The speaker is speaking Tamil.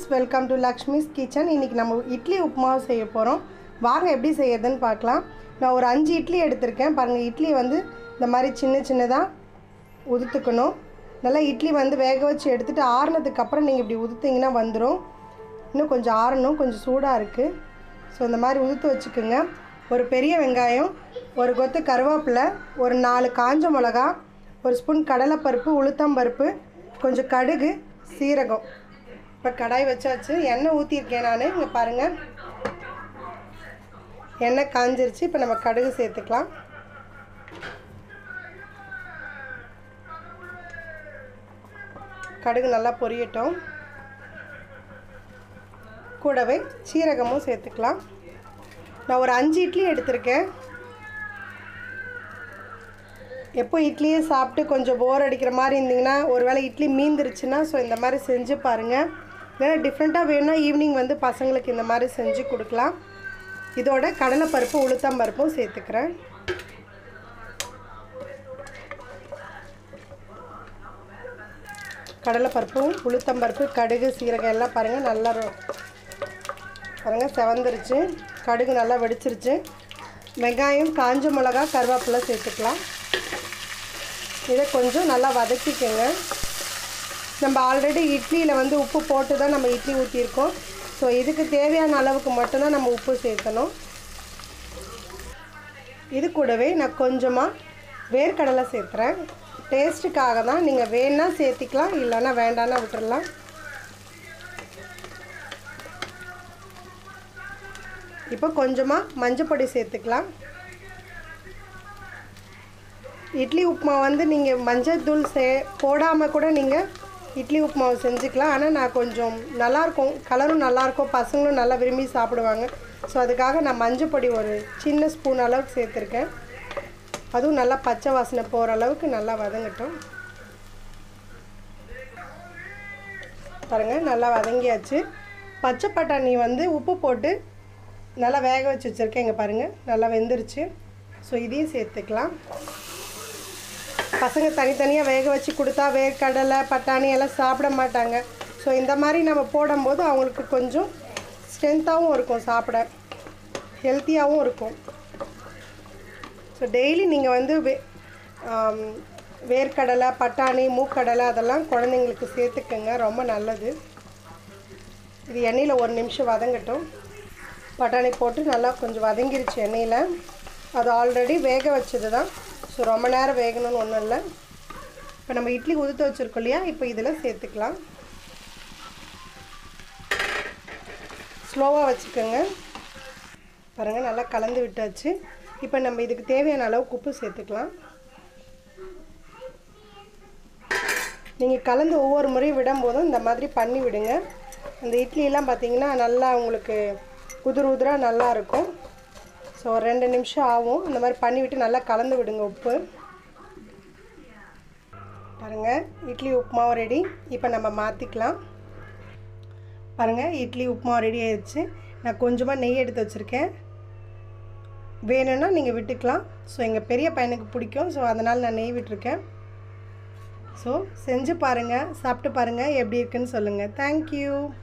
viewers welcome to Lakshmi's kitchen இன்றைக்கி நம்ம இட்லி உப்புமாவை செய்ய போகிறோம் வாங்க எப்படி செய்யறதுன்னு பார்க்கலாம் நான் ஒரு அஞ்சு இட்லி எடுத்திருக்கேன் பாருங்கள் இட்லி வந்து இந்த மாதிரி சின்ன சின்னதாக உதுத்துக்கணும் நல்லா இட்லி வந்து வேக வச்சு எடுத்துகிட்டு ஆறுனதுக்கு அப்புறம் நீங்கள் இப்படி உதுத்திங்கன்னா வந்துடும் இன்னும் கொஞ்சம் ஆறணும் கொஞ்சம் சூடாக இருக்குது ஸோ இந்த மாதிரி உதுத்து வச்சுக்கோங்க ஒரு பெரிய வெங்காயம் ஒரு கொத்து கருவேப்பிலை ஒரு நாலு காஞ்ச மிளகா ஒரு ஸ்பூன் கடலைப்பருப்பு உளுத்தம்பருப்பு கொஞ்சம் கடுகு சீரகம் இப்போ கடாய் வச்சாச்சு எண்ணெய் ஊற்றிருக்கேன் நான் இங்கே பாருங்கள் எண்ணெய் காஞ்சிருச்சு இப்போ நம்ம கடுகு சேர்த்துக்கலாம் கடுகு நல்லா பொரியட்டும் கூடவே சீரகமும் சேர்த்துக்கலாம் நான் ஒரு அஞ்சு இட்லி எடுத்திருக்கேன் எப்போ இட்லியே சாப்பிட்டு கொஞ்சம் போர் அடிக்கிற மாதிரி இருந்தீங்கன்னா ஒருவேளை இட்லி மீந்துருச்சுன்னா ஸோ இந்த மாதிரி செஞ்சு பாருங்கள் இல்லைன்னா டிஃப்ரெண்ட்டாக வேணும்னா ஈவினிங் வந்து பசங்களுக்கு இந்த மாதிரி செஞ்சு கொடுக்கலாம் இதோட கடலைப்பருப்பு உளுத்தம்பருப்பும் சேர்த்துக்கிறேன் கடலைப்பருப்பும் உளுத்தம்பருப்பு கடுகு சீரகம் எல்லாம் பாருங்கள் நல்லா ரொ- பாருங்கள் செவந்துருச்சு கடுகு நல்லா வெடிச்சிருச்சு வெங்காயம் காஞ்ச மிளகா கருவேப்பிலை சேர்த்துக்கலாம் இதை கொஞ்சம் நல்லா வதக்கிக்கோங்க நம்ம ஆல்ரெடி இட்லியில் வந்து உப்பு போட்டு தான் நம்ம இட்லி ஊற்றிருக்கோம் ஸோ இதுக்கு தேவையான அளவுக்கு மட்டும்தான் நம்ம உப்பு சேர்த்தணும் இது கூடவே நான் கொஞ்சமாக வேர்க்கடலை சேர்த்துறேன் டேஸ்ட்டுக்காக தான் நீங்கள் வேணா சேர்த்திக்கலாம் இல்லைன்னா வேண்டான்னா விட்டுறலாம் இப்போ கொஞ்சமாக மஞ்சப்பொடி சேர்த்துக்கலாம் இட்லி உப்புமா வந்து நீங்கள் மஞ்சள் தூள் சே போடாமல் கூட நீங்கள் இட்லி உப்புமாவை செஞ்சுக்கலாம் ஆனால் நான் கொஞ்சம் நல்லாயிருக்கும் கலரும் நல்லாயிருக்கும் பசங்களும் நல்லா விரும்பி சாப்பிடுவாங்க ஸோ அதுக்காக நான் மஞ்சள் பொடி ஒரு சின்ன ஸ்பூன் அளவுக்கு சேர்த்துருக்கேன் அதுவும் நல்லா பச்சை வாசனை போகிற அளவுக்கு நல்லா வதங்கட்டும் பாருங்கள் நல்லா வதங்கியாச்சு பச்சை பட்டாணி வந்து உப்பு போட்டு நல்லா வேக வச்சு வச்சுருக்கேன் இங்கே பாருங்கள் நல்லா வெந்துருச்சு ஸோ இதையும் சேர்த்துக்கலாம் பசங்க தனித்தனியாக வேக வச்சு கொடுத்தா வேர்க்கடலை பட்டாணி எல்லாம் சாப்பிட மாட்டாங்க ஸோ இந்த மாதிரி நம்ம போடும்போது அவங்களுக்கு கொஞ்சம் ஸ்ட்ரென்த்தாகவும் இருக்கும் சாப்பிட ஹெல்த்தியாகவும் இருக்கும் ஸோ டெய்லி நீங்கள் வந்து வே ஆம், வேர்க்கடலை பட்டாணி மூக்கடலை அதெல்லாம் குழந்தைங்களுக்கு சேர்த்துக்கங்க ரொம்ப நல்லது இது எண்ணெயில் ஒரு நிமிஷம் வதங்கட்டும் பட்டாணி போட்டு நல்லா கொஞ்சம் வதங்கிருச்சு எண்ணெயில் அது ஆல்ரெடி வேக வச்சது தான் ஸோ ரொம்ப நேரம் வேகணும்னு ஒன்றும் இல்லை இப்போ நம்ம இட்லி உதுத்து வச்சுருக்கோம் இல்லையா இப்போ இதில் சேர்த்துக்கலாம் ஸ்லோவாக வச்சுக்கோங்க பாருங்கள் நல்லா கலந்து விட்டாச்சு இப்போ நம்ம இதுக்கு தேவையான அளவுக்கு உப்பு சேர்த்துக்கலாம் நீங்கள் கலந்து ஒவ்வொரு முறையும் விடும்போதும் இந்த மாதிரி பண்ணி விடுங்க இந்த இட்லியெல்லாம் பார்த்தீங்கன்னா நல்லா உங்களுக்கு உதிர் உதிராக நல்லா இருக்கும் ஸோ ஒரு ரெண்டு நிமிஷம் ஆகும் அந்த மாதிரி பண்ணிவிட்டு நல்லா கலந்து விடுங்க உப்பு பாருங்கள் இட்லி உப்புமாவும் ரெடி இப்போ நம்ம மாற்றிக்கலாம் பாருங்கள் இட்லி உப்புமா ரெடி ஆயிடுச்சு நான் கொஞ்சமாக நெய் எடுத்து வச்சுருக்கேன் வேணும்னா நீங்கள் விட்டுக்கலாம் ஸோ எங்கள் பெரிய பையனுக்கு பிடிக்கும் ஸோ அதனால் நான் நெய் விட்டுருக்கேன் ஸோ செஞ்சு பாருங்கள் சாப்பிட்டு பாருங்கள் எப்படி இருக்குன்னு சொல்லுங்கள் தேங்க்யூ